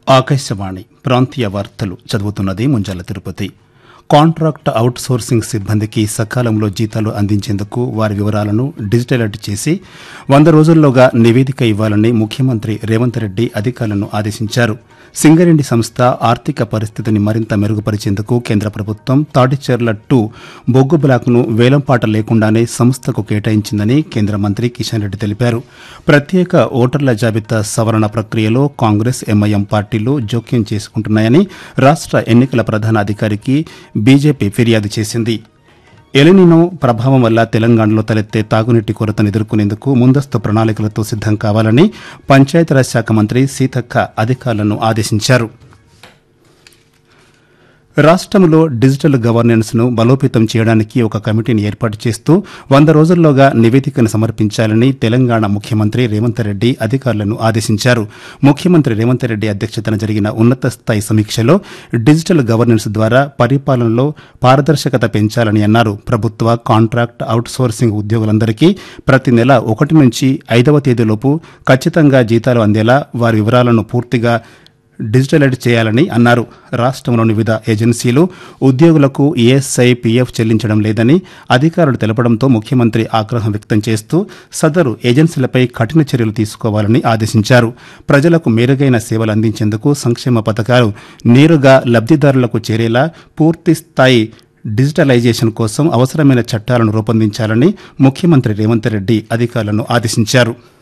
ఆకాశవాణి ప్రాంతీయ వార్తలు చదువుతున్నది Munjala Tirupati contract outsourcing సిబ్బందికి సకాలంలో జీతాలు అందించేందుకు వారి వివరాలను డిజిటలైజ్ చేసి వంద రోజుల్లోగా నివేదిక ఇవ్వాలని ముఖ్యమంత్రి రేవంత్ రెడ్డి అధికారులను ఆదేశించారు సింగరేణి సంస్థ ఆర్థిక పరిస్థితిని మరింత మెరుగుపరిచేందుకు కేంద్ర ప్రభుత్వం తాటిచెర్ల టూ బొగ్గు బ్లాక్ను వేలంపాట లేకుండానే సంస్థకు కేటాయించిందని కేంద్ర మంత్రి కిషన్ రెడ్డి తెలిపారు ప్రత్యేక ఓటర్ల జాబితా సవరణ ప్రక్రియలో కాంగ్రెస్ ఎంఐఎం పార్టీలు జోక్యం చేసుకుంటున్నాయని రాష్ట ఎన్నికల ప్రధాన అధికారికి బీజేపీ ఫిర్యాదు చేసింది ఎలినినో ప్రభావం వల్ల తెలంగాణలో తలెత్తే తాగునీటి కొరతను ఎదుర్కొనేందుకు ముందస్తు ప్రణాళికలతో సిద్దం కావాలని పంచాయతీరాజ్ శాఖ మంత్రి సీతక్క అధికారులను ఆదేశించారు రాష్టంలో డిజిటల్ గవర్నెన్స్ ను బలోపేతం చేయడానికి ఒక కమిటీని ఏర్పాటు చేస్తూ వంద రోజుల్లోగా నివేదికను సమర్పించాలని తెలంగాణ ముఖ్యమంత్రి రేవంత్ రెడ్డి అధికారులను ఆదేశించారు ముఖ్యమంత్రి రేవంత్ రెడ్డి అధ్యక్షతన జరిగిన ఉన్నత స్థాయి సమీక్షలో డిజిటల్ గవర్నెన్స్ ద్వారా పరిపాలనలో పారదర్శకత పెంచాలని అన్నారు ప్రభుత్వ కాంట్రాక్ట్ అవుట్ సోర్సింగ్ ఉద్యోగులందరికీ ప్రతి నెల ఒకటి నుంచి ఐదవ తేదీలోపు ఖచ్చితంగా జీతాలు అందేలా వారి వివరాలను పూర్తిగా డిజిటలైజ్ చేయాలని అన్నారు రాష్ట్రంలోని వివిధ ఏజెన్సీలు ఉద్యోగులకు ఈఎస్ఐ పీఎఫ్ చెల్లించడం లేదని అధికారులు తెలపడంతో ముఖ్యమంత్రి ఆగ్రహం వ్యక్తం చేస్తూ సదరు ఏజెన్సీలపై కఠిన చర్యలు తీసుకోవాలని ఆదేశించారు ప్రజలకు మెరుగైన సేవలు అందించేందుకు సంక్షేమ పథకాలు నేరుగా లబ్దిదారులకు చేరేలా పూర్తి స్థాయి డిజిటలైజేషన్ కోసం అవసరమైన చట్టాలను రూపొందించాలని ముఖ్యమంత్రి రేవంత్ రెడ్డి అధికారులను ఆదేశించారు